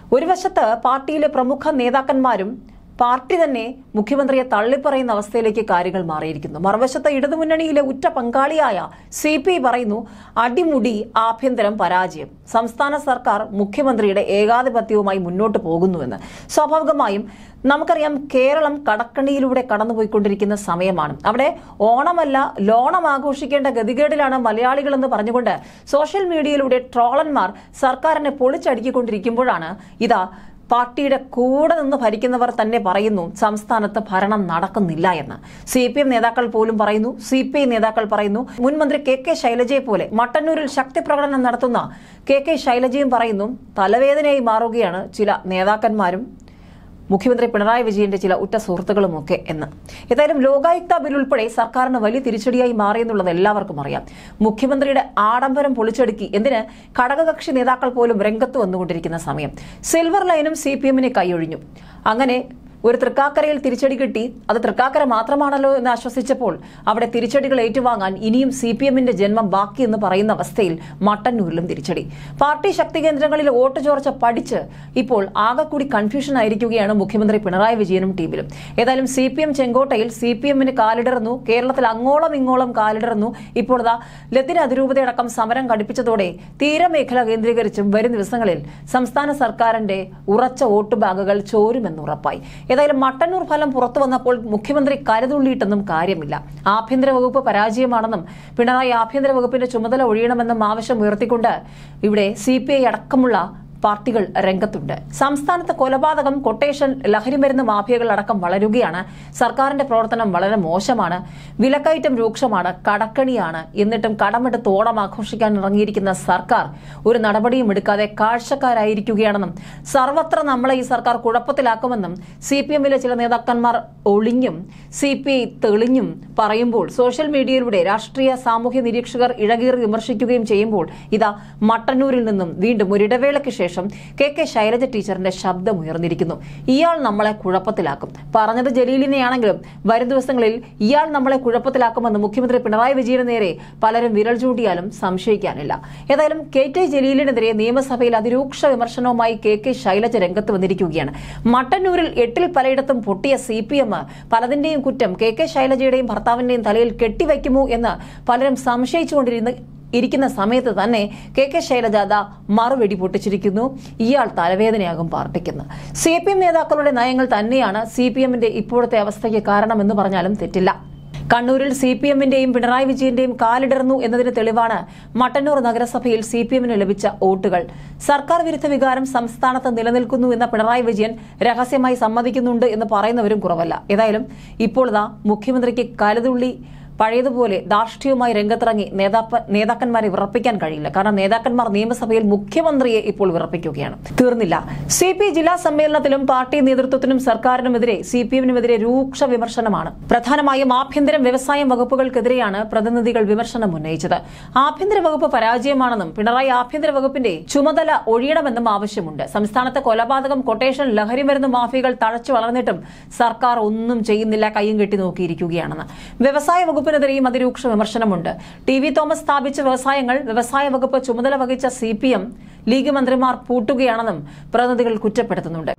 ഒരു വശത്ത് പാർട്ടിയിലെ പ്രമുഖ നേതാക്കന്മാരും പാർട്ടി തന്നെ മുഖ്യമന്ത്രിയെ തള്ളിപ്പറയുന്ന അവസ്ഥയിലേക്ക് കാര്യങ്ങൾ മാറിയിരിക്കുന്നു മറുവശത്ത് ഇടതുമുന്നണിയിലെ ഉറ്റ പങ്കാളിയായ സി പി ഐ പറയുന്നു അടിമുടി ആഭ്യന്തരം പരാജയം സംസ്ഥാന സർക്കാർ മുഖ്യമന്ത്രിയുടെ ഏകാധിപത്യവുമായി മുന്നോട്ട് പോകുന്നുവെന്ന് സ്വാഭാവികമായും നമുക്കറിയാം കേരളം കടക്കണിയിലൂടെ കടന്നുപോയിക്കൊണ്ടിരിക്കുന്ന സമയമാണ് അവിടെ ഓണമല്ല ലോണം ആഘോഷിക്കേണ്ട ഗതികേടിലാണ് മലയാളികളെന്ന് പറഞ്ഞുകൊണ്ട് സോഷ്യൽ മീഡിയയിലൂടെ ട്രോളന്മാർ സർക്കാരിനെ പൊളിച്ചടുക്കിക്കൊണ്ടിരിക്കുമ്പോഴാണ് ഇതാ പാർട്ടിയുടെ കൂടെ നിന്ന് ഭരിക്കുന്നവർ തന്നെ പറയുന്നു സംസ്ഥാനത്ത് ഭരണം നടക്കുന്നില്ല എന്ന് സി പി എം നേതാക്കൾ പോലും പറയുന്നു സി പി ഐ നേതാക്കൾ പറയുന്നു മുൻ മന്ത്രി കെ കെ ശൈലജയെ പോലെ മട്ടന്നൂരിൽ ശക്തി പ്രകടനം നടത്തുന്ന കെ കെ ശൈലജയും പറയുന്നു തലവേദനയായി മാറുകയാണ് ചില നേതാക്കന്മാരും മുഖ്യമന്ത്രി പിണറായി വിജയന്റെ ചില ഉറ്റ സുഹൃത്തുക്കളുമൊക്കെ എന്ന് ഏതായാലും ലോകായുക്ത ബിൽ ഉൾപ്പെടെ സർക്കാരിന് വലിയ തിരിച്ചടിയായി മാറിയെന്നുള്ളത് എല്ലാവർക്കും അറിയാം മുഖ്യമന്ത്രിയുടെ ആഡംബരം പൊളിച്ചടുക്കി എന്തിന് ഘടകകക്ഷി നേതാക്കൾ പോലും രംഗത്ത് വന്നുകൊണ്ടിരിക്കുന്ന സമയം സിൽവർ ലൈനും സി പി എമ്മിനെ കൈയൊഴിഞ്ഞു അങ്ങനെ ഒരു തൃക്കാക്കരയിൽ തിരിച്ചടി കിട്ടി അത് തൃക്കാക്കര മാത്രമാണല്ലോ എന്ന് ആശ്വസിച്ചപ്പോൾ അവിടെ തിരിച്ചടികൾ ഏറ്റുവാങ്ങാൻ ഇനിയും സി പി എമ്മിന്റെ ജന്മം ബാക്കി എന്ന് പറയുന്ന അവസ്ഥയിൽ മട്ടന്നൂരിലും തിരിച്ചടി പാർട്ടി ശക്തി കേന്ദ്രങ്ങളിൽ വോട്ട് ചോർച്ച പഠിച്ച് ഇപ്പോൾ ആകെക്കൂടി കൺഫ്യൂഷൻ ആയിരിക്കുകയാണ് മുഖ്യമന്ത്രി പിണറായി വിജയനും ടീമിലും ഏതായാലും സി പി എം ചെങ്കോട്ടയിൽ സി പി എമ്മിന് കാലിടറുന്നു കേരളത്തിൽ അങ്ങോളം ഇങ്ങോളം കാലിടറുന്നു ഇപ്പോൾ ഇതാ ലത്തിന അതിരൂപതയടക്കം സമരം ഘടിപ്പിച്ചതോടെ തീരമേഖല കേന്ദ്രീകരിച്ചും വരും ദിവസങ്ങളിൽ സംസ്ഥാന സർക്കാരിന്റെ ഉറച്ച വോട്ട് ബാങ്കുകൾ ചോരുമെന്ന് ഉറപ്പായി ഏതായാലും മട്ടന്നൂർ ഫലം പുറത്തു വന്നപ്പോൾ മുഖ്യമന്ത്രി കരുതുള്ളിയിട്ടൊന്നും കാര്യമില്ല ആഭ്യന്തര വകുപ്പ് പരാജയമാണെന്നും പിണറായി ആഭ്യന്തര വകുപ്പിന്റെ ചുമതല ഒഴിയണമെന്നും ആവശ്യം ഉയർത്തിക്കൊണ്ട് ഇവിടെ സി അടക്കമുള്ള പാർട്ടികൾ രംഗത്തുണ്ട് സംസ്ഥാനത്ത് കൊലപാതകം കൊട്ടേഷൻ ലഹരിമരുന്ന് മാഫിയകൾ അടക്കം വളരുകയാണ് സർക്കാരിന്റെ പ്രവർത്തനം വളരെ മോശമാണ് വിലക്കയറ്റം രൂക്ഷമാണ് കടക്കണിയാണ് എന്നിട്ടും കടമെടുത്ത് ഓണം ആഘോഷിക്കാൻ ഇറങ്ങിയിരിക്കുന്ന സർക്കാർ ഒരു നടപടിയും എടുക്കാതെ കാഴ്ചക്കാരായിരിക്കുകയാണെന്നും സർവത്ര നമ്മളെ ഈ സർക്കാർ കുഴപ്പത്തിലാക്കുമെന്നും സി പി എമ്മിലെ ചില നേതാക്കന്മാർ ഒളിഞ്ഞും സി പി ഐ തെളിഞ്ഞും പറയുമ്പോൾ സോഷ്യൽ മീഡിയയിലൂടെ രാഷ്ട്രീയ സാമൂഹ്യ നിരീക്ഷകർ ഇഴകീറി വിമർശിക്കുകയും ചെയ്യുമ്പോൾ ഇതാ മട്ടന്നൂരിൽ നിന്നും വീണ്ടും ഒരു ഇടവേളയ്ക്ക് ശേഷം കെ കെ ശൈലജ ടീച്ചറിന്റെ ശബ്ദം ഉയർന്നിരിക്കുന്നു ഇയാൾ നമ്മളെ കുഴപ്പത്തിലാക്കും പറഞ്ഞത് ജലീലിനെയാണെങ്കിലും വരും ദിവസങ്ങളിൽ ഇയാൾ നമ്മളെ കുഴപ്പത്തിലാക്കുമെന്ന് മുഖ്യമന്ത്രി പിണറായി വിജയന് നേരെ പലരും വിരൽ ചൂണ്ടിയാലും സംശയിക്കാനില്ല ഏതായാലും കെ ടി ജലീലിനെതിരെ നിയമസഭയിൽ അതിരൂക്ഷ വിമർശനവുമായി കെ കെ ശൈലജ രംഗത്ത് വന്നിരിക്കുകയാണ് മട്ടന്നൂരിൽ എട്ടിൽ പലയിടത്തും പൊട്ടിയ സി പി എം പലതിന്റെയും കുറ്റം കെ കെ ശൈലജയുടെയും ഭർത്താവിന്റെയും തലയിൽ കെട്ടിവയ്ക്കുമോ എന്ന് പലരും സംശയിച്ചുകൊണ്ടിരുന്ന ഇരിക്കുന്ന സമയത്ത് തന്നെ കെ കെ ശൈലജാദ മറുവെടി പൊട്ടിച്ചിരിക്കുന്നു ഇയാൾ തലവേദനയാകും പാർട്ടിക്കെന്ന് സി പി എം നേതാക്കളുടെ നയങ്ങൾ തന്നെയാണ് സി പി എമ്മിന്റെ ഇപ്പോഴത്തെ അവസ്ഥയ്ക്ക് കാരണമെന്ന് പറഞ്ഞാലും തെറ്റില്ല കണ്ണൂരിൽ സി പി എമ്മിന്റെയും പിണറായി വിജയന്റെയും കാലിടർന്നു എന്നതിന് തെളിവാണ് മട്ടന്നൂർ നഗരസഭയിൽ സി പി എമ്മിന് ലഭിച്ച വോട്ടുകൾ സർക്കാർ വിരുദ്ധ വികാരം സംസ്ഥാനത്ത് നിലനിൽക്കുന്നു എന്ന പിണറായി വിജയൻ രഹസ്യമായി സമ്മതിക്കുന്നുണ്ട് എന്ന് പറയുന്നവരും കുറവല്ല ഏതായാലും ഇപ്പോൾ ഇതാ മുഖ്യമന്ത്രിക്ക് കലുതുള്ളി പഴയതുപോലെ ധാർഷ്ട്യവുമായി രംഗത്തിറങ്ങി നേതാപ്പ നേതാക്കന്മാരെ വിറപ്പിക്കാൻ കഴിയില്ല കാരണം നേതാക്കന്മാർ നിയമസഭയിൽ മുഖ്യമന്ത്രിയെ ഇപ്പോൾ വിറപ്പിക്കുകയാണ് തീർന്നില്ല സി പി ജില്ലാ സമ്മേളനത്തിലും പാർട്ടി നേതൃത്വത്തിനും സർക്കാരിനുമെതിരെ സി പി എമ്മിനുമെതിരെ രൂക്ഷ വിമർശനമാണ് പ്രധാനമായും ആഭ്യന്തരം വ്യവസായം വകുപ്പുകൾക്കെതിരെയാണ് പ്രതിനിധികൾ വിമർശനം ഉന്നയിച്ചത് ആഭ്യന്തര വകുപ്പ് പരാജയമാണെന്നും പിണറായി ആഭ്യന്തര വകുപ്പിന്റെ ചുമതല ഒഴിയണമെന്നും ആവശ്യമുണ്ട് സംസ്ഥാനത്തെ കൊലപാതകം കൊട്ടേഷൻ ലഹരിമരുന്ന് മാഫിയകൾ തഴച്ചു വളർന്നിട്ടും സർക്കാർ ഒന്നും ചെയ്യുന്നില്ല കയ്യും കെട്ടി നോക്കിയിരിക്കുകയാണെന്ന് വ്യവസായ വകുപ്പിനെതിരെയും അതിരൂക്ഷ വിമർശനമുണ്ട് ടി വി തോമസ് സ്ഥാപിച്ച വ്യവസായങ്ങൾ വ്യവസായ വകുപ്പ് ചുമതല വഹിച്ച സി പി എം ലീഗ് മന്ത്രിമാർ പൂട്ടുകയാണെന്നും പ്രതിനിധികൾ കുറ്റപ്പെടുത്തുന്നുണ്ട്